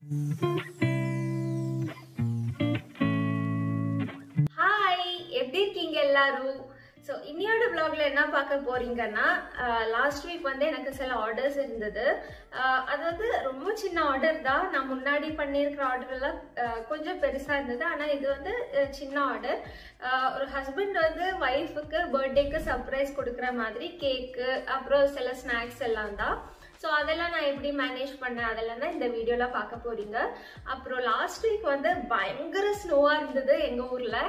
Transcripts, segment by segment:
hi எப்படி இருக்கீங்க எல்லாரும் ஸோ இன்னையோட vlogல என்ன பார்க்க போறீங்கன்னா லாஸ்ட் வீக் வந்து எனக்கு சில ஆர்டர்ஸ் இருந்தது ஆஹ் அது வந்து ரொம்ப சின்ன ஆர்டர் தான் நான் முன்னாடி பண்ணியிருக்கிற ஆர்டர் எல்லாம் ஆஹ் கொஞ்சம் பெருசா இருந்தது ஆனா இது வந்து ஆஹ் சின்ன ஆர்டர் ஒரு ஹஸ்பண்ட் வந்து ஒய்ஃபுக்கு பர்த்டேக்கு சர்ப்ரைஸ் கொடுக்குற மாதிரி கேக்கு அப்புறம் சில ஸ்நாக்ஸ் எல்லாம் தான் ஸோ அதெல்லாம் நான் எப்படி மேனேஜ் பண்ணேன் அதெல்லாம் தான் இந்த வீடியோவில் பார்க்க போறீங்க அப்புறம் லாஸ்ட் வீக் வந்து பயங்கர ஸ்னோவாக இருந்தது எங்கள் ஊரில்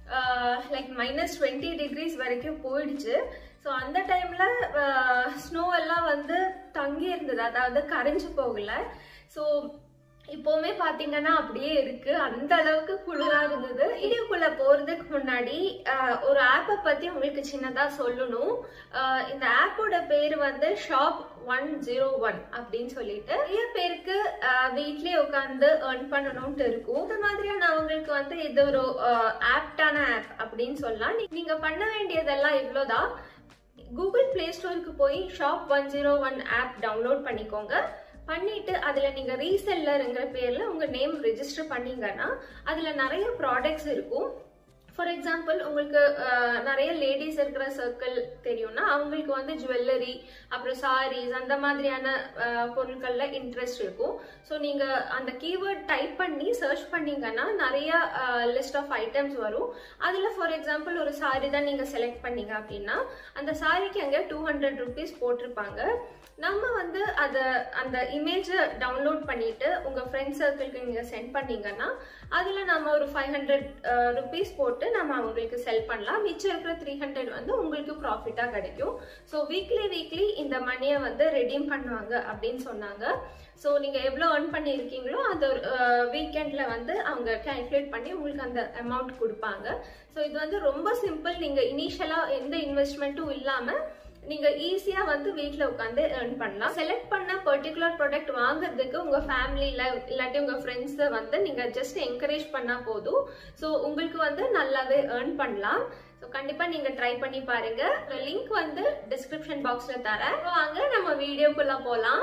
லைக் மைனஸ் டுவெண்ட்டி டிகிரிஸ் வரைக்கும் போயிடுச்சு ஸோ அந்த டைமில் ஸ்னோ எல்லாம் வந்து தங்கி இருந்தது அதாவது கரைஞ்சு போகல ஸோ இப்போவுமே பார்த்தீங்கன்னா அப்படியே இருக்கு அந்த அளவுக்கு குளிரா இருந்தது வீடியோக்குள்ள போறதுக்கு முன்னாடி ஆஹ், ஒரு ஆப்பை பத்தி உங்களுக்கு சின்னதா சொல்லணும் ஆஹ், இந்த ஆப்போட பேர் வந்து ஷாப் ஒன் ஜீரோ ஒன் அப்படின்னு சொல்லிட்டு நிறைய பேருக்கு ஆஹ், வீட்லயே உட்காந்து earn பண்ணணும்ட்டு இருக்கும் இந்த மாதிரியானவங்களுக்கு வந்து இது ஒரு ஆப்டான ஆப் அப்படின்னு சொல்லலாம் நீ- நீங்க பண்ண வேண்டியதெல்லாம் இவ்வளோதான் கூகுள் பிளே ஸ்டோருக்கு போய் shop one zero one app download பண்ணிக்கோங்க பண்ணிட்டு அதுல நீங்க ரீசெல்லருங்கிற பேர்ல உங்க நேம் ரெஜிஸ்டர் பண்ணீங்கன்னா அதுல நிறைய ப்ராடக்ட்ஸ் இருக்கும் ஃபார் எக்ஸாம்பிள் உங்களுக்கு அஹ், நிறைய லேடிஸ் இருக்கிற சர்க்கிள் தெரியும்னா அவங்களுக்கு வந்து ஜுவல்லரி அப்புறம் சாரீஸ் அந்த மாதிரியான அஹ், பொருட்கள்ல இன்ட்ரெஸ்ட் இருக்கும் ஸோ நீங்க அந்த கீவேர்ட் டைப் பண்ணி சர்ச் பண்ணீங்கன்னா நிறைய லிஸ்ட் ஆஃப் ஐட்டம்ஸ் வரும் அதுல ஃபார் எக்ஸாம்பிள் ஒரு சாரி தான் நீங்க செலக்ட் பண்ணீங்க அப்படின்னா அந்த சாரிக்கு அங்கே டூ ஹண்ட்ரட் ருபீஸ் போட்டிருப்பாங்க நம்ம வந்து அதை அந்த இமேஜை டவுன்லோட் பண்ணிட்டு உங்க ஃப்ரெண்ட் சர்க்கிள்க்கு நீங்க சென்ட் பண்ணீங்கன்னா அதுல நம்ம ஒரு ஃபைவ் ஹண்ட்ரட் ருபீஸ் போட்டு நம்ம அவங்களுக்கு செல் பண்ணலாம் மிச்சம் இருக்கிற த்ரீ ஹண்ட்ரட் வந்து உங்களுக்கு ப்ராஃபிட்டா கிடைக்கும் ஸோ வீக்லி வீக்லி இந்த மணியை வந்து ரெடீம் பண்ணுவாங்க அப்படின்னு சொன்னாங்க ஸோ நீங்க எவ்வளோ earn பண்ணியிருக்கீங்களோ அந்த ஒரு வீக்கெண்ட்ல வந்து அவங்க கால்குலேட் பண்ணி உங்களுக்கு அந்த அமௌண்ட் கொடுப்பாங்க ஸோ இது வந்து ரொம்ப சிம்பிள் நீங்க இனிஷியலா எந்த இன்வெஸ்ட்மெண்ட்டும் இல்லாம நீங்க ஈஸியா வந்து வீட்ல உட்காந்து earn பண்ணலாம் செலக்ட் பண்ண பர்டிகுலர் ப்ராடக்ட் வாங்குறதுக்கு உங்க ஃபேமிலியில இல்லாட்டி உங்க ஃப்ரெண்ட்ஸை வந்து நீங்க ஜஸ்ட் என்கரேஜ் பண்ணா போதும் ஸோ உங்களுக்கு வந்து நல்லாவே earn பண்ணலாம் ஸோ கண்டிப்பா நீங்க ட்ரை பண்ணி பாருங்க லிங்க் வந்து டிஸ்கிரிப்ஷன் பாக்ஸ்ல தரேன் வாங்க நம்ம வீடியோக்குள்ள போலாம்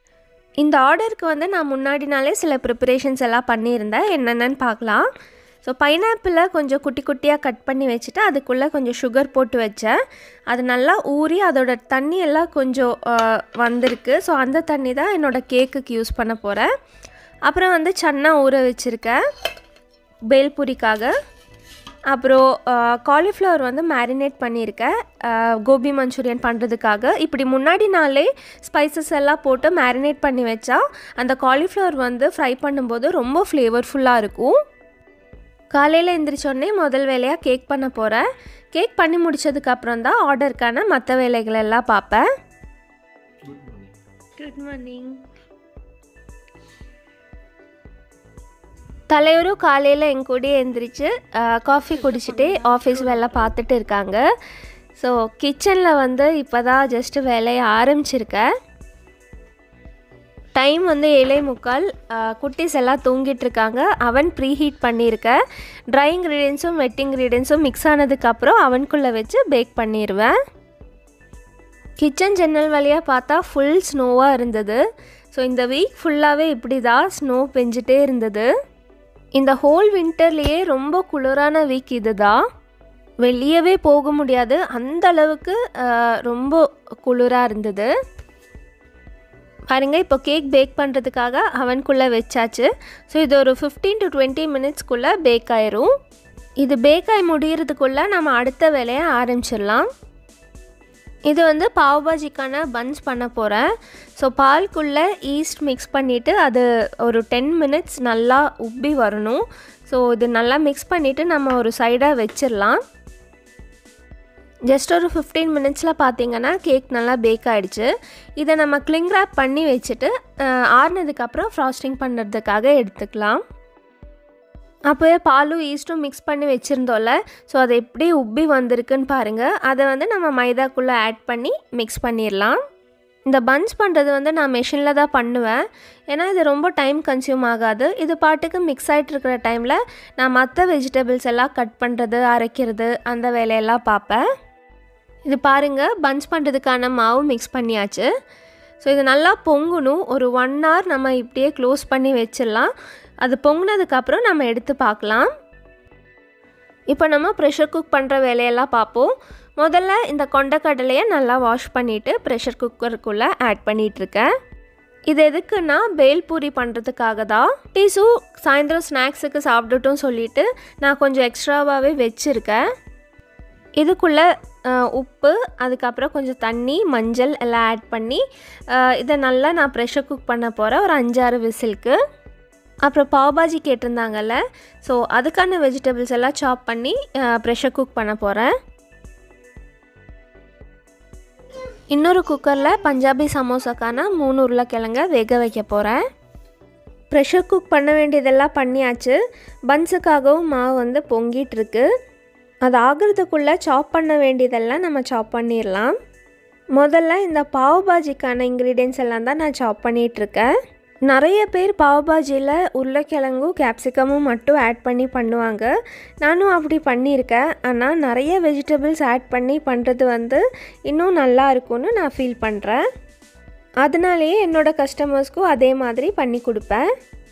இந்த ஆர்டருக்கு வந்து நான் முன்னாடி நாளே சில ப்ரிப்பரேஷன்ஸ் எல்லாம் பண்ணியிருந்தேன் என்னென்னு பார்க்கலாம் ஸோ பைனாப்பிளை கொஞ்சம் குட்டி குட்டியாக கட் பண்ணி வச்சுட்டு அதுக்குள்ளே கொஞ்சம் சுகர் போட்டு வச்சேன் அது நல்லா ஊறி அதோட தண்ணி எல்லாம் கொஞ்சம் ஆஹ், வந்திருக்கு ஸோ அந்த தண்ணி தான் என்னோடய கேக்குக்கு யூஸ் பண்ண போகிறேன் அப்புறம் வந்து சன்னா ஊற வச்சுருக்கேன் பேல்பூரிக்காக அப்புறம் காலிஃப்ளவர் வந்து மேரினேட் பண்ணியிருக்கேன் ஆஹ், கோபி மஞ்சூரியன் பண்ணுறதுக்காக இப்படி முன்னாடி நாளே ஸ்பைசஸ் எல்லாம் போட்டு மேரினேட் பண்ணி வச்சா அந்த காலிஃப்ளவர் வந்து ஃப்ரை பண்ணும்போது ரொம்ப ஃப்ளேவர்ஃபுல்லாக இருக்கும் காலையில் எந்திரிச்சோடனே முதல் வேலையாக கேக் பண்ண போகிறேன் கேக் பண்ணி முடிச்சதுக்கப்புறம் தான் ஆர்டருக்கான மற்ற வேலைகள் எல்லாம் பார்ப்பேன் குட் மார்னிங் தலைவரும் காலையில் என் கூடயே எந்திரிச்சு காஃபி குடிச்சிட்டு ஆஃபீஸ் வேலை பார்த்துட்டு இருக்காங்க ஸோ கிச்சனில் வந்து இப்போ தான் ஜஸ்ட்டு வேலையை ஆரம்பிச்சிருக்கேன் டைம் வந்து ஏழே முக்கால் குட்டீஸ் எல்லாம் தூங்கிட்டு இருக்காங்க அவன் ப்ரீ ஹீட் பண்ணியிருக்கேன் ட்ரை இன்க்ரீடியன்ஸும் வெட் இன்க்ரீடியன்ஸும் மிக்ஸ் ஆனதுக்கப்புறம் அவனுக்குள்ளே வச்சு பேக் பண்ணிடுவேன் கிச்சன் ஜன்னல் வழியாக பார்த்தா ஃபுல் ஸ்னோவாக இருந்தது ஸோ இந்த வீக் ஃபுல்லாகவே இப்படி தான் ஸ்னோ பெஞ்சிட்டே இருந்தது இந்த ஹோல் வின்டர்லேயே ரொம்ப குளிரான வீக் இதுதான் வெளியவே போக முடியாது அந்த அளவுக்கு ஆஹ், ரொம்ப குளிராக இருந்தது பாருங்க இப்போ கேக் பேக் பண்ணுறதுக்காக அவனுக்குள்ளே வச்சாச்சு ஸோ இது ஒரு ஃபிஃப்டீன் டு டுவெண்ட்டி மினிட்ஸ்க்குள்ளே பேக் ஆயிரும் இது பேக் ஆகி முடியறதுக்குள்ளே நம்ம அடுத்த வேலையை ஆரம்பிச்சிடலாம் இது வந்து பாவ் பாஜிக்கான பன்ஸ் பண்ண போகிறேன் ஸோ பால்குள்ளே ஈஸ்ட் மிக்ஸ் பண்ணிவிட்டு அது ஒரு டென் மினிட்ஸ் நல்லா உப்பி வரணும் ஸோ இது நல்லா மிக்ஸ் பண்ணிவிட்டு நம்ம ஒரு சைடாக வச்சிடலாம் ஜஸ்ட் ஒரு ஃபிஃப்டீன் மினிட்ஸில் பார்த்தீங்கன்னா கேக் நல்லா பேக் ஆகிடுச்சு இதை நம்ம கிளிங் ரேப் பண்ணி வச்சுட்டு அஹ், ஆறுனதுக்கப்புறம் ஃப்ராஸ்டிங் பண்ணுறதுக்காக எடுத்துக்கலாம் அப்போவே பாலும் ஈஸ்ட்டும் மிக்ஸ் பண்ணி வச்சுருந்தோம்ல ஸோ அது எப்படி உப்பி வந்திருக்குன்னு பாருங்கள் அதை வந்து நம்ம மைதாக்குள்ளே ஆட் பண்ணி மிக்ஸ் பண்ணிடலாம் இந்த பன்ஸ் பண்ணுறது வந்து நான் மெஷினில் தான் பண்ணுவேன் ஏன்னா இது ரொம்ப டைம் கன்சியூம் ஆகாது இது பாட்டுக்கு மிக்ஸ் ஆகிட்டு இருக்கிற டைமில் நான் மற்ற வெஜிடபிள்ஸ் எல்லாம் கட் பண்ணுறது அரைக்கிறது அந்த வேலையெல்லாம் பார்ப்பேன் இது பாருங்கள் பன்ஸ் பண்ணுறதுக்கான மாவு மிக்ஸ் பண்ணியாச்சு ஸோ இது நல்லா பொங்கணும் ஒரு ஒன் ஹவர் நம்ம இப்படியே க்ளோஸ் பண்ணி வச்சிடலாம் அது பொங்கினதுக்கப்புறம் நம்ம எடுத்து பார்க்கலாம் இப்போ நம்ம ப்ரெஷர் குக் பண்ணுற வேலையெல்லாம் பார்ப்போம் முதல்ல இந்த கொண்டக்கடலையை நல்லா வாஷ் பண்ணிவிட்டு ப்ரெஷர் குக்கருக்குள்ளே ஆட் பண்ணிகிட்ருக்கேன் இது எதுக்குன்னா பேல்பூரி பண்ணுறதுக்காக தான் டீஸு சாயந்தரம் ஸ்நாக்ஸுக்கு சாப்பிட்டுட்டும் சொல்லிவிட்டு நான் கொஞ்சம் எக்ஸ்ட்ராவாகவே வச்சுருக்கேன் இதுக்குள்ளே உப்பு அதுக்கப்புறம் கொஞ்சம் தண்ணி மஞ்சள் எல்லாம் ஆட் பண்ணி இதை நல்லா நான் ப்ரெஷர் குக் பண்ண போகிறேன் ஒரு அஞ்சாறு விசிலுக்கு அப்புறம் பாவ்பாஜி கேட்டிருந்தாங்கல்ல ஸோ அதுக்கான வெஜிடபிள்ஸ் எல்லாம் சாப் பண்ணி ப்ரெஷர் குக் பண்ண போகிறேன் இன்னொரு குக்கரில் பஞ்சாபி சமோசாக்கான மூணு உருளைக்கிழங்க வேக வைக்க போகிறேன் ப்ரெஷர் குக் பண்ண வேண்டியதெல்லாம் பண்ணியாச்சு பன்ஸுக்காகவும் மாவு வந்து பொங்கிட்டுருக்கு அது ஆகிறதுக்குள்ளே சாப் பண்ண வேண்டியதெல்லாம் நம்ம சாப் பண்ணிடலாம் முதல்ல இந்த பாவ் பாஜிக்கான இன்க்ரீடியன்ஸ் எல்லாம் தான் நான் சாப் பண்ணிகிட்ருக்கேன் நிறைய பேர் பாவ்பாஜியில் உருளைக்கிழங்கும் கேப்சிகமும் மட்டும் ஆட் பண்ணி பண்ணுவாங்க நானும் அப்படி பண்ணியிருக்கேன் ஆனால் நிறைய வெஜிடபிள்ஸ் ஆட் பண்ணி பண்ணுறது வந்து இன்னும் நல்லா இருக்கும்னு நான் ஃபீல் பண்ணுறேன் அதனாலேயே என்னோடய கஸ்டமர்ஸ்க்கும் அதே மாதிரி பண்ணி கொடுப்பேன்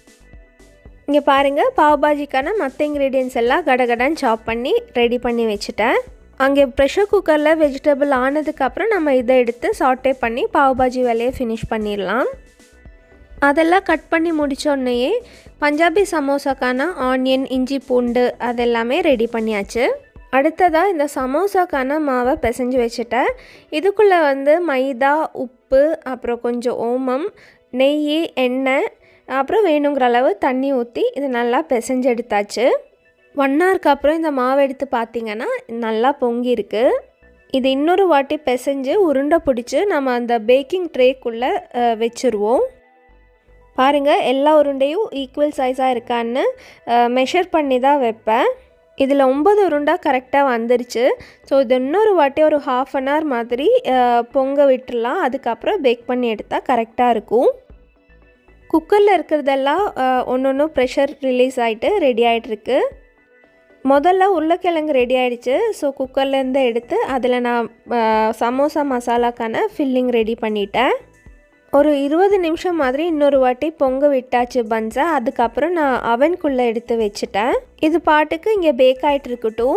இங்கே பாருங்கள் பாவ்பாஜிக்கான மற்ற இன்க்ரீடியன்ஸ் எல்லாம் கடகடன்னு சாப் பண்ணி ரெடி பண்ணி வச்சுட்டேன் அங்கே ப்ரெஷர் குக்கரில் வெஜிடபிள் ஆனதுக்கப்புறம் நம்ம இதை எடுத்து சாட்டே பண்ணி பாவ்பாஜி வேலையை ஃபினிஷ் பண்ணிடலாம் அதெல்லாம் கட் பண்ணி முடித்தோடனேயே பஞ்சாபி சமோசாக்கான ஆனியன் இஞ்சி பூண்டு அதெல்லாமே ரெடி பண்ணியாச்சு அடுத்ததாக இந்த சமோசாக்கான மாவை பிசைஞ்சு வச்சுட்டேன் இதுக்குள்ளே வந்து மைதா உப்பு அப்புறம் கொஞ்சம் ஓமம் நெய் எண்ணெய் அப்புறம் வேணுங்கிற அளவு தண்ணி ஊற்றி இது நல்லா பிசைஞ்சு எடுத்தாச்சு ஒன் ஹவருக்கு அப்புறம் இந்த மாவு எடுத்து பார்த்திங்கன்னா நல்லா பொங்கியிருக்கு இது இன்னொரு வாட்டி பிசைஞ்சு உருண்டை பிடிச்சி நம்ம அந்த பேக்கிங் ட்ரேக்குள்ளே வச்சுருவோம் பாருங்கள் எல்லா உருண்டையும் ஈக்குவல் சைஸாக இருக்கான்னு மெஷர் பண்ணி தான் வைப்பேன் இதில் ஒம்பது உருண்டா கரெக்டாக வந்துருச்சு ஸோ இது இன்னொரு வாட்டி ஒரு ஹாஃப் அன் ஹவர் மாதிரி பொங்க விட்டுடலாம் அதுக்கப்புறம் பேக் பண்ணி எடுத்தால் கரெக்டாக இருக்கும் குக்கரில் இருக்கிறதெல்லாம் ஒன்று ஒன்று ப்ரெஷர் ரிலீஸ் ஆகிட்டு ரெடி ஆகிட்டுருக்கு முதல்ல உருளைக்கிழங்கு ரெடி ஆகிடுச்சு ஸோ குக்கர்லேருந்து எடுத்து அதில் நான் சமோசா மசாலாக்கான ஃபில்லிங் ரெடி பண்ணிட்டேன் ஒரு இருபது நிமிஷம் மாதிரி இன்னொரு வாட்டி பொங்க விட்டாச்சு பன்ஸை அதுக்கப்புறம் நான் அவனுக்குள்ளே எடுத்து வச்சுட்டேன் இது பாட்டுக்கு இங்கே பேக் ஆகிட்டு இருக்கட்டும்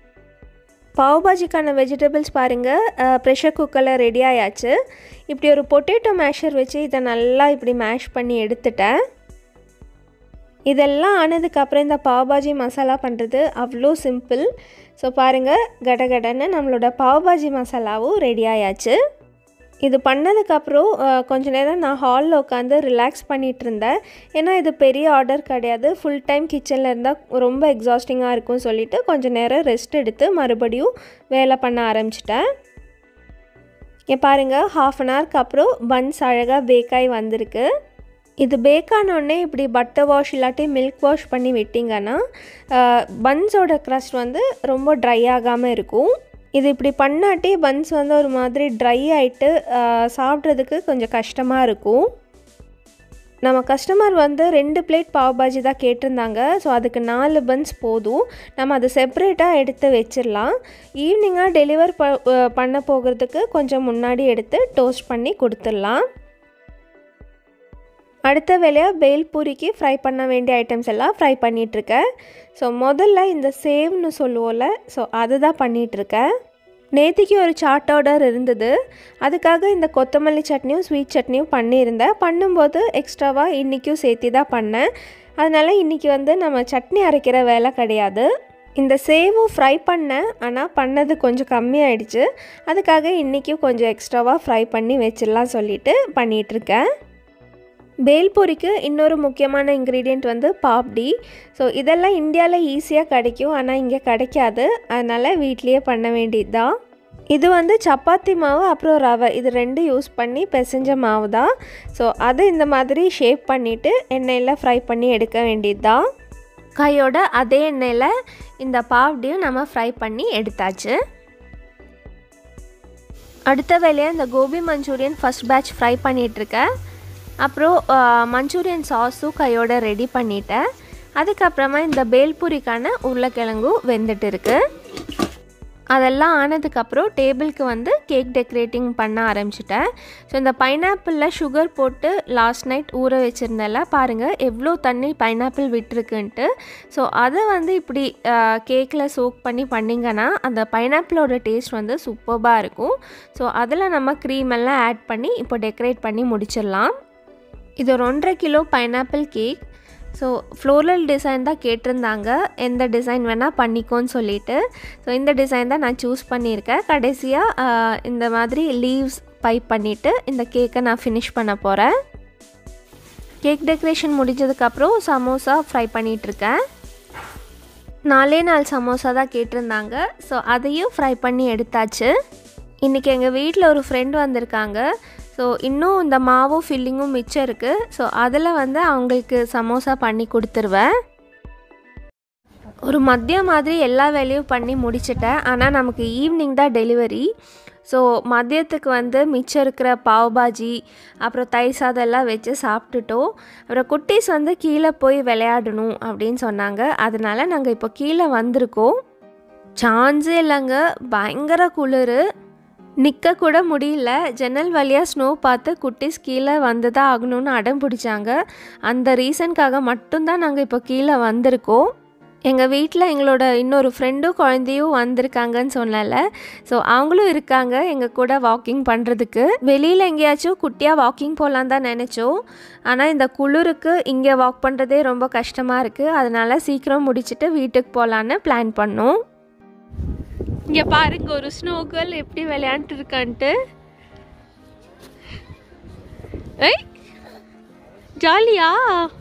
பாவ்பாஜிக்கான வெஜிடபிள்ஸ் பாருங்கள் ப்ரெஷர் குக்கரில் ரெடி ஆயாச்சு இப்படி ஒரு பொட்டேட்டோ மேஷர் வச்சு இதை நல்லா இப்படி மேஷ் பண்ணி எடுத்துட்டேன் இதெல்லாம் ஆனதுக்கப்புறம் இந்த பாவ்பாஜி மசாலா பண்ணுறது அவ்வளோ சிம்பிள் ஸோ பாருங்கள் கடகடன்னு நம்மளோட பாவ்பாஜி மசாலாவும் ரெடி ஆயாச்சு இது பண்ணதுக்கப்புறம் கொஞ்ச நேரம் நான் ஹாலில் உட்காந்து ரிலாக்ஸ் பண்ணிகிட்டு இருந்தேன் ஏன்னா இது பெரிய ஆர்டர் கிடையாது ஃபுல் டைம் கிச்சனில் இருந்தால் ரொம்ப எக்ஸாஸ்டிங்காக இருக்கும்னு சொல்லிட்டு கொஞ்சம் நேரம் ரெஸ்ட் எடுத்து மறுபடியும் வேலை பண்ண ஆரம்பிச்சிட்டேன் இங்கே பாருங்கள் ஹாஃப் அன் ஹவருக்கு அப்புறம் பன்ஸ் அழகாக பேக்காகி வந்திருக்கு இது பேக்கானோடனே இப்படி பட்டர் வாஷ் இல்லாட்டி மில்க் வாஷ் பண்ணி விட்டிங்கன்னா பன்ஸோட க்ரஸ்ட் வந்து ரொம்ப ட்ரை ஆகாமல் இருக்கும் இது இப்படி பண்ணாட்டி பன்ஸ் வந்து ஒரு மாதிரி ட்ரை ஆகிட்டு சாப்பிட்றதுக்கு கொஞ்சம் கஷ்டமாக இருக்கும் நம்ம கஸ்டமர் வந்து ரெண்டு பிளேட் பாவ் பாஜி தான் கேட்டிருந்தாங்க ஸோ அதுக்கு நாலு பன்ஸ் போதும் நம்ம அதை செப்ரேட்டாக எடுத்து வச்சிடலாம் ஈவினிங்காக டெலிவர் ப பண்ண போகிறதுக்கு கொஞ்சம் முன்னாடி எடுத்து டோஸ்ட் பண்ணி கொடுத்துடலாம் அடுத்த வேலையாக பேல்பூரிக்கு ஃப்ரை பண்ண வேண்டிய ஐட்டம்ஸ் எல்லாம் ஃப்ரை பண்ணிகிட்ருக்கேன் ஸோ முதல்ல இந்த சேவ்னு சொல்லுவோம்ல ஸோ அதுதான் பண்ணிகிட்ருக்கேன் நேத்திக்கு ஒரு சாட் ஆர்டர் இருந்தது அதுக்காக இந்த கொத்தமல்லி சட்னியும் ஸ்வீட் சட்னியும் பண்ணியிருந்தேன் பண்ணும்போது எக்ஸ்ட்ராவாக இன்றைக்கும் சேர்த்து தான் பண்ணேன் அதனால் இன்றைக்கி வந்து நம்ம சட்னி அரைக்கிற வேலை கிடையாது இந்த சேவும் ஃப்ரை பண்ணேன் ஆனால் பண்ணது கொஞ்சம் கம்மியாயிடுச்சு அதுக்காக இன்றைக்கும் கொஞ்சம் எக்ஸ்ட்ராவாக ஃப்ரை பண்ணி வச்சிடலாம் சொல்லிட்டு பண்ணிகிட்ருக்கேன் பேல்பூரிக்கு இன்னொரு முக்கியமான இன்க்ரீடியண்ட் வந்து பாப்டி ஸோ இதெல்லாம் இந்தியாவில் ஈஸியாக கிடைக்கும் ஆனால் இங்கே கிடைக்காது அதனால் வீட்லேயே பண்ண வேண்டியது தான் இது வந்து சப்பாத்தி மாவு அப்புறம் ரவை இது ரெண்டும் யூஸ் பண்ணி பிசைஞ்ச மாவு தான் ஸோ அதை இந்த மாதிரி ஷேப் பண்ணிவிட்டு எண்ணெயில் ஃப்ரை பண்ணி எடுக்க வேண்டியது தான் கையோட அதே எண்ணெயில் இந்த பாப்டியும் நம்ம ஃப்ரை பண்ணி எடுத்தாச்சு அடுத்த வேலையாக இந்த gobi manchurian first batch fry பண்ணிகிட்ருக்கேன் அப்புறம் மஞ்சூரியன் சாஸும் கையோட ரெடி பண்ணிட்டேன் அதுக்கப்புறமா இந்த பேல்பூரிக்கான உருளைக்கிழங்கும் வெந்துட்டு இருக்கு அதெல்லாம் ஆனதுக்கப்புறம் டேபிளுக்கு வந்து கேக் டெக்கரேட்டிங் பண்ண ஆரம்பிச்சிட்டேன் ஸோ இந்த பைனாப்பிளில் சுகர் போட்டு லாஸ்ட் நைட் ஊற வச்சுருந்தேன்ல பாருங்கள் எவ்வளோ தண்ணி பைனாப்பிள் விட்டுருக்குன்ட்டு ஸோ அதை வந்து இப்படி கேக்கில் சோக் பண்ணி பண்ணிங்கன்னா அந்த பைனாப்பிளோட டேஸ்ட் வந்து சூப்பர்பாக இருக்கும் ஸோ அதில் நம்ம க்ரீம் எல்லாம் ஆட் பண்ணி இப்போ டெக்கரேட் பண்ணி முடிச்சிடலாம் இது ஒரு ஒன்றரை kilo pineapple cake so floral design தான் கேட்டிருந்தாங்க எந்த டிசைன் வேணால் பண்ணிக்கோன்னு சொல்லிட்டு ஸோ இந்த டிசைன் தான் நான் சூஸ் பண்ணியிருக்கேன் கடைசியாக இந்த மாதிரி லீவ்ஸ் பைப் பண்ணிவிட்டு இந்த கேக்கை நான் ஃபினிஷ் பண்ண போகிறேன் கேக் டெக்கரேஷன் முடிஞ்சதுக்கப்புறம் சமோசா ஃப்ரை பண்ணிகிட்ருக்கேன் நாலே நாலு சமோசா தான் கேட்டிருந்தாங்க ஸோ அதையும் ஃப்ரை பண்ணி எடுத்தாச்சு இன்றைக்கி எங்கள் வீட்டில் ஒரு ஃப்ரெண்ட் வந்திருக்காங்க ஸோ இன்னும் இந்த மாவும் ஃபில்லிங்கும் மிச்சம் இருக்குது ஸோ அதில் வந்து அவங்களுக்கு சமோசா பண்ணி கொடுத்துருவேன் ஒரு மதியம் மாதிரி எல்லா வேலையும் பண்ணி முடிச்சிட்டேன் ஆனால் நமக்கு ஈவினிங் தான் டெலிவரி ஸோ மதியத்துக்கு வந்து மிச்சம் இருக்கிற பாவ் பாஜி அப்புறம் தயிர் சாதம் எல்லாம் வச்சு சாப்பிட்டுட்டோம் அப்புறம் குட்டீஸ் வந்து கீழே போய் விளையாடணும் அப்படின்னு சொன்னாங்க அதனால நாங்கள் இப்போ கீழே வந்திருக்கோம் சான்ஸே இல்லைங்க பயங்கர குளிர் நிற்க கூட முடியல ஜன்னல் வழியாக ஸ்னோ பார்த்து குட்டீஸ் கீழே வந்து தான் ஆகணும்னு அடம் பிடிச்சாங்க அந்த ரீசனுக்காக மட்டும்தான் நாங்கள் இப்போ கீழே வந்திருக்கோம் எங்கள் வீட்டில் எங்களோட இன்னொரு ஃப்ரெண்டும் குழந்தையும் வந்திருக்காங்கன்னு சொன்னல ஸோ அவங்களும் இருக்காங்க எங்கள் கூட வாக்கிங் பண்ணுறதுக்கு வெளியில் எங்கேயாச்சும் குட்டியாக வாக்கிங் போகலான் தான் நினச்சோம் ஆனால் இந்த குளிருக்கு இங்கே வாக் பண்ணுறதே ரொம்ப கஷ்டமாக இருக்குது அதனால் சீக்கிரம் முடிச்சுட்டு வீட்டுக்கு போகலான்னு பிளான் பண்ணோம் இங்கே பாருங்க ஒரு ஸ்னோ கேர்ள் எப்படி விளையாண்டுட்டு இருக்கான்ட்டு ஏய் ஜாலியா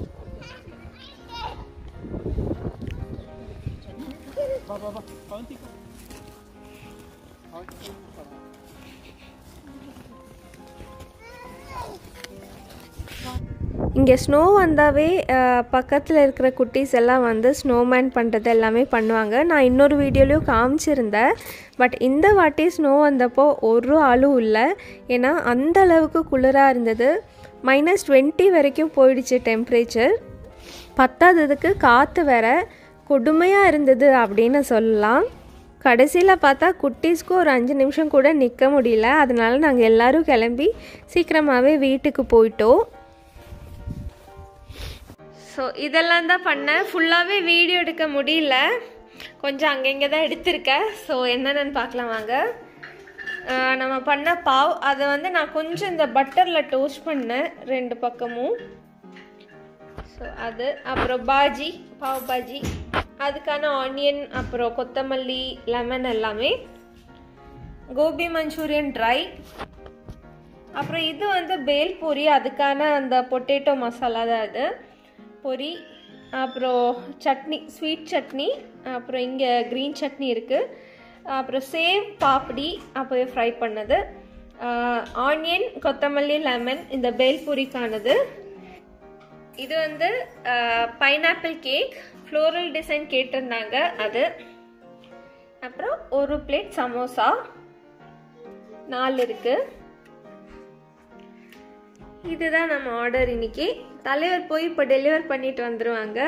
இங்கே ஸ்னோ வந்தாவே பக்கத்தில் இருக்கிற குட்டீஸ் எல்லாம் வந்து ஸ்னோமேன் பண்ணுறது எல்லாமே பண்ணுவாங்க நான் இன்னொரு வீடியோலையும் காமிச்சிருந்தேன் பட் இந்த வாட்டி ஸ்னோ வந்தப்போ ஒரு ஆளும் இல்லை ஏன்னா அந்த அளவுக்கு குளிராக இருந்தது மைனஸ் டுவெண்ட்டி வரைக்கும் போயிடுச்சு டெம்ப்ரேச்சர் பத்தாததுக்கு காற்று வேற கொடுமையாக இருந்தது அப்படின்னு சொல்லலாம் கடைசியில் பார்த்தா குட்டீஸ்க்கு ஒரு அஞ்சு நிமிஷம் கூட நிற்க முடியல அதனால நாங்கள் எல்லோரும் கிளம்பி சீக்கிரமாகவே வீட்டுக்கு போயிட்டோம் ஸோ இதெல்லாம் தான் பண்ணேன் ஃபுல்லாகவே வீடியோ எடுக்க முடியல கொஞ்சம் அங்கங்கே தான் எடுத்திருக்கேன் ஸோ என்னென்னு பார்க்கலாம் வாங்க ஆஹ் நம்ம பண்ண பாவ் அதை வந்து நான் கொஞ்சம் இந்த பட்டரில் டோஸ்ட் பண்ணேன் ரெண்டு பக்கமும் ஸோ அது அப்புறம் பாஜி பாவ் பாஜி அதுக்கான ஆனியன் அப்புறம் கொத்தமல்லி லெமன் எல்லாமே கோபி மஞ்சூரியன் ட்ரை அப்புறம் இது வந்து பேல் பூரி அதுக்கான அந்த பொட்டேட்டோ மசாலா தான் அது பொரி அப்புறம் சட்னி ஸ்வீட் சட்னி அப்புறம் இங்கே க்ரீன் சட்னி இருக்குது அப்புறம் சேவ் பாப்படி அப்போவே ஃப்ரை பண்ணது ஆனியன் கொத்தமல்லி லெமன் இந்த பேல் பூரிக்கானது இது வந்து பைனாப்பிள் கேக் ஃப்ளோரல் டிசைன் கேட்டிருந்தாங்க அது அப்புறம் ஒரு பிளேட் சமோசா நாலு இருக்கு இதுதான் நம்ம ஆர்டர் இன்னைக்கு தலைவர் போய் இப்போ டெலிவர் பண்ணிட்டு வந்துருவாங்க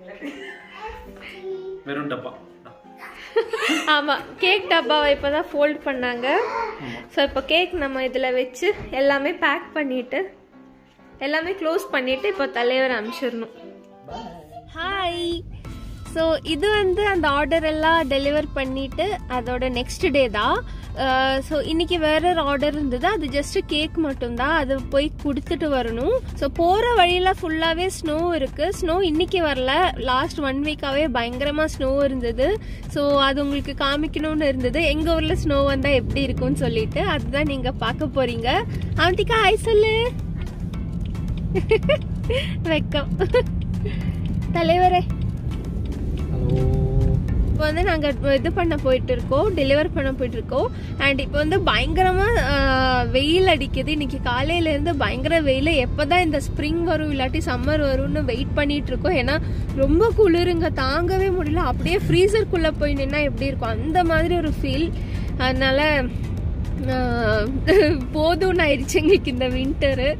வெறும் டப்பா ஆமாம் கேக் டப்பாவை இப்போ தான் ஃபோல்ட் பண்ணாங்க ஸோ இப்போ கேக் நம்ம இதில் வச்சு எல்லாமே பேக் பண்ணிட்டு எல்லாமே க்ளோஸ் பண்ணிட்டு இப்போ தலைவர் அனுப்பிச்சிடணும் ஹாய் ஸோ இது வந்து அந்த ஆர்டர் எல்லாம் டெலிவர் பண்ணிட்டு அதோட நெக்ஸ்ட் டே தான் ஸோ இன்னைக்கு வேற ஒரு ஆர்டர் இருந்தது அது ஜஸ்ட் கேக் மட்டும்தான் அது போய் கொடுத்துட்டு வரணும் ஸோ போகிற வழியில் ஃபுல்லாகவே ஸ்னோ இருக்கு ஸ்னோ இன்னைக்கு வரல லாஸ்ட் ஒன் வீக்காகவே பயங்கரமாக ஸ்னோ இருந்தது ஸோ அது உங்களுக்கு காமிக்கணும்னு இருந்தது எங்கள் ஊரில் ஸ்னோ வந்தால் எப்படி இருக்கும்னு சொல்லிட்டு அதுதான் நீங்கள் பார்க்க போறீங்க அவந்திகா ஹாய் சொல்லு வெக்கம் தலைவரே இப்போ வந்து நாங்கள் இது பண்ண போயிட்டு இருக்கோம் டெலிவர் பண்ண போயிட்டு இருக்கோம் அண்ட் இப்போ வந்து பயங்கரமாக வெயில் அடிக்குது இன்னைக்கு காலையிலேருந்து பயங்கர வெயில் எப்போ தான் இந்த ஸ்ப்ரிங் வரும் இல்லாட்டி சம்மர் வரும்னு வெயிட் பண்ணிட்டு இருக்கோம் ஏன்னா ரொம்ப குளிருங்க தாங்கவே முடியல அப்படியே ஃப்ரீசருக்குள்ளே போய் நின்னா எப்படி இருக்கும் அந்த மாதிரி ஒரு ஃபீல் அதனால ஆஹ், போதும்னு ஆயிடுச்சு எங்களுக்கு இந்த வின்டரு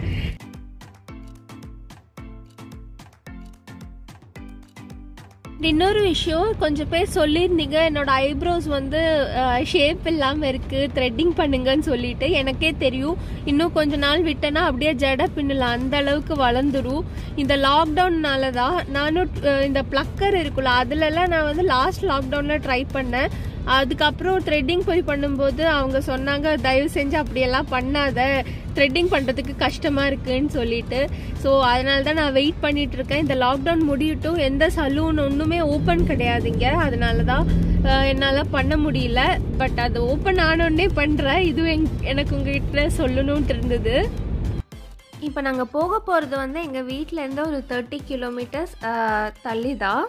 இன்னொரு விஷயம் கொஞ்சம் பேர் சொல்லியிருந்தீங்க என்னோட ஐப்ரோஸ் வந்து ஷேப் இல்லாமல் இருக்கு த்ரெட்டிங் பண்ணுங்கன்னு சொல்லிட்டு எனக்கே தெரியும் இன்னும் கொஞ்ச நாள் விட்டேன்னா அப்படியே ஜட பின்னலாம் அந்த அளவுக்கு வளர்ந்துரும் இந்த லாக்டவுன்னால தான் நானும் அஹ், இந்த ப்ளக்கர் இருக்குல்ல அதுலலாம் நான் வந்து லாஸ்ட் லாக்டவுனில் ட்ரை பண்ணேன் அதுக்கப்புறம் த்ரெட்டிங் போய் பண்ணும்போது அவங்க சொன்னாங்க தயவு செஞ்சு அப்படியெல்லாம் பண்ணாத த்ரெட்டிங் பண்ணுறதுக்கு கஷ்டமாக இருக்குன்னு சொல்லிட்டு ஸோ அதனால தான் நான் வெயிட் பண்ணிட்டு இருக்கேன் இந்த லாக்டவுன் முடியட்டும் எந்த சலூன் ஒன்றுமே ஓப்பன் கிடையாதுங்க அதனால தான் என்னால் பண்ண முடியல பட் அது ஓப்பன் ஆனோடனே பண்ணுறேன் இதுவும் எங் எனக்கு உங்ககிட்ட சொல்லணும்னு இருந்தது இப்போ நாங்கள் போக போகிறது வந்து எங்கள் வீட்டிலேருந்து ஒரு தேர்ட்டி கிலோமீட்டர்ஸ் தள்ளி தான்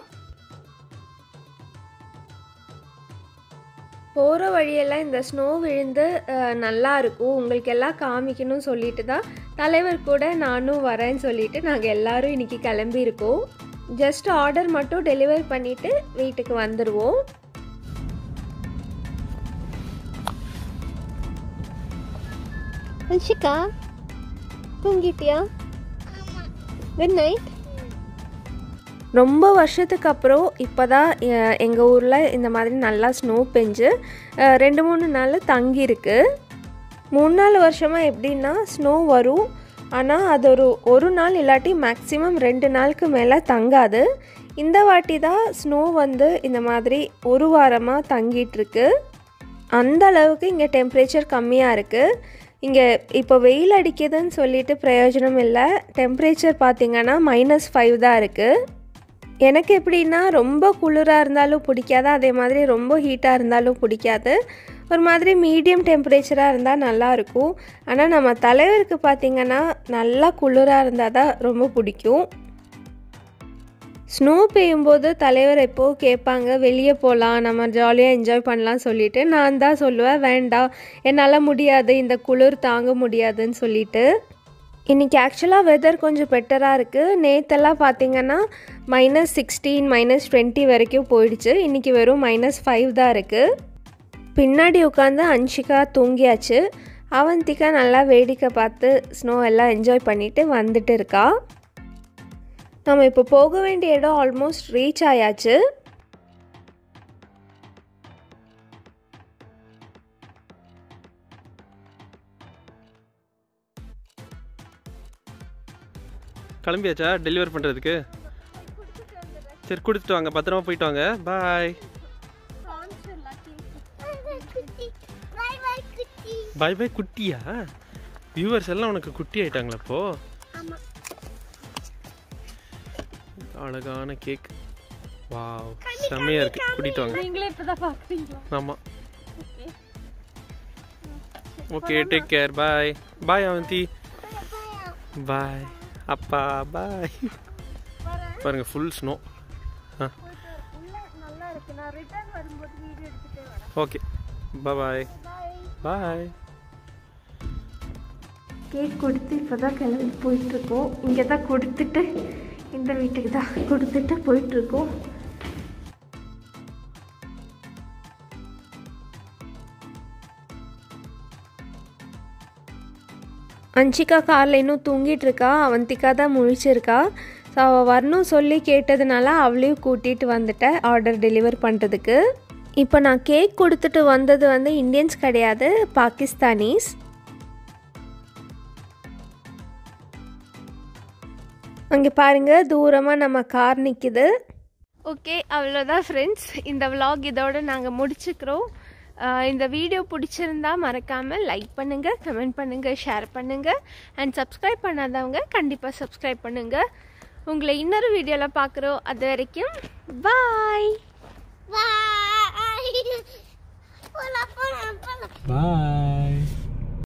போகிற வழியெல்லாம் இந்த ஸ்னோ விழுந்து அஹ், நல்லா இருக்கும் உங்களுக்கு எல்லாம் காமிக்கணும்னு சொல்லிட்டு தான் தலைவர் கூட நானும் வரேன்னு சொல்லிட்டு நாங்கள் எல்லாரும் இன்னைக்கு கிளம்பியிருக்கோம் ஜஸ்ட் ஆர்டர் மட்டும் டெலிவர் பண்ணிவிட்டு வீட்டுக்கு வந்துடுவோம் அன்ஷிகா தூங்கிட்டியா குட் நைட் ரொம்ப வருஷத்துக்கு அப்புறம் இப்போ தான் எங்கள் ஊரில் இந்த மாதிரி நல்லா ஸ்னோ பெஞ்சு அஹ், ரெண்டு மூணு நாள் தங்கியிருக்கு மூணு நாலு வருஷமாக எப்படின்னா ஸ்னோ வரும் ஆனால் அது ஒரு ஒரு நாள் இல்லாட்டி மேக்ஸிமம் ரெண்டு நாளுக்கு மேலே தங்காது இந்த வாட்டி தான் ஸ்னோ வந்து இந்த மாதிரி ஒரு வாரமாக தங்கிட்டுருக்கு அந்த அளவுக்கு இங்கே டெம்பரேச்சர் கம்மியாக இருக்குது இங்கே இப்போ வெயில் அடிக்குதுன்னு சொல்லிட்டு பிரயோஜனம் இல்லை டெம்பரேச்சர் பார்த்திங்கன்னா மைனஸ் ஃபைவ் தான் இருக்குது எனக்கு எப்படின்னா ரொம்ப குளிராக இருந்தாலும் பிடிக்காது அதே மாதிரி ரொம்ப ஹீட்டாக இருந்தாலும் பிடிக்காது ஒரு மாதிரி மீடியம் டெம்பரேச்சராக இருந்தால் நல்லாயிருக்கும் ஆனால் நம்ம தலைவருக்கு பார்த்திங்கன்னா நல்லா குளிராக இருந்தால் தான் ரொம்ப பிடிக்கும் ஸ்னோ பெய்யும்போது தலைவர் எப்போ கேட்பாங்க வெளியே போகலாம் நம்ம ஜாலியாக என்ஜாய் பண்ணலாம் சொல்லிட்டு நான் தான் சொல்லுவேன் வேண்டாம் என்னால் முடியாது இந்த குளிர் தாங்க முடியாதுன்னு சொல்லிட்டு இன்றைக்கி ஆக்சுவலாக வெதர் கொஞ்சம் பெட்டராக இருக்குது நேத்தெல்லாம் பார்த்தீங்கன்னா மைனஸ் சிக்ஸ்டீன் மைனஸ் டுவெண்ட்டி வரைக்கும் போயிடுச்சு இன்றைக்கி வெறும் மைனஸ் ஃபைவ் தான் இருக்குது பின்னாடி உட்காந்து அன்ஷிகா தூங்கியாச்சு அவந்திகா நல்லா வேடிக்கை பார்த்து ஸ்னோ எல்லாம் என்ஜாய் பண்ணிட்டு வந்துட்டு இருக்கா நம்ம இப்போ போக வேண்டிய இடம் ஆல்மோஸ்ட் ரீச் ஆயாச்சு கிளம்பியாச்சா டெலிவர் பண்ணுறதுக்கு சரி கொடுத்துட்டு வாங்க பத்திரமா போயிட்டு வாங்க பாய் பாய் பாய் குட்டியா வியூவர்ஸ் எல்லாம் உனக்கு குட்டி ஆயிட்டாங்களா இப்போ அழகான கேக் வாவ் செம்மையா இருக்கு கூட்டிட்டு வாங்க நீங்களே இப்போ தான் பார்க்குறீங்களா ஆமா okay take care bye bye Avanti bye அப்பா பாய் பாருங்க ஃபுல் ஸ்னோ ஆ நல்லா இருக்கு நான் ரிட்டர்ன் வரும்போது வீடியோ எடுத்துகிட்டே வரேன் ஓகே பாய் பாய் கேக் கொடுத்து இப்போ தான் கிளம்பி போயிட்டுருக்கோம் இங்கே தான் கொடுத்துட்டு இந்த வீட்டுக்கு தான் கொடுத்துட்டு போயிட்டுருக்கோம் அன்ஷிகா காரில் இன்னும் தூங்கிட்டு இருக்கா அவந்திகா தான் முழிச்சிருக்கா ஸோ அவள் வரணும் சொல்லி கேட்டதுனால அவளையும் கூட்டிகிட்டு வந்துட்டேன் ஆர்டர் டெலிவர் பண்ணுறதுக்கு இப்போ நான் கேக் கொடுத்துட்டு வந்தது வந்து இந்தியன்ஸ் கிடையாது பாகிஸ்தானீஸ் அங்கே பாருங்க தூரமாக நம்ம கார் நிற்கிது ஓகே அவ்வளோதான் ஃப்ரெண்ட்ஸ் இந்த vlog இதோட நாங்கள் முடிச்சுக்கிறோம் ஆஹ் இந்த வீடியோ பிடிச்சிருந்தா மறக்காமல் லைக் பண்ணுங்கள் கமெண்ட் பண்ணுங்கள் ஷேர் பண்ணுங்கள் அண்ட் சப்ஸ்கிரைப் பண்ணாதவங்க கண்டிப்பாக சப்ஸ்கிரைப் பண்ணுங்கள் உங்களை இன்னொரு வீடியோவில் பார்க்குறோம் அது வரைக்கும் பாய் பாய்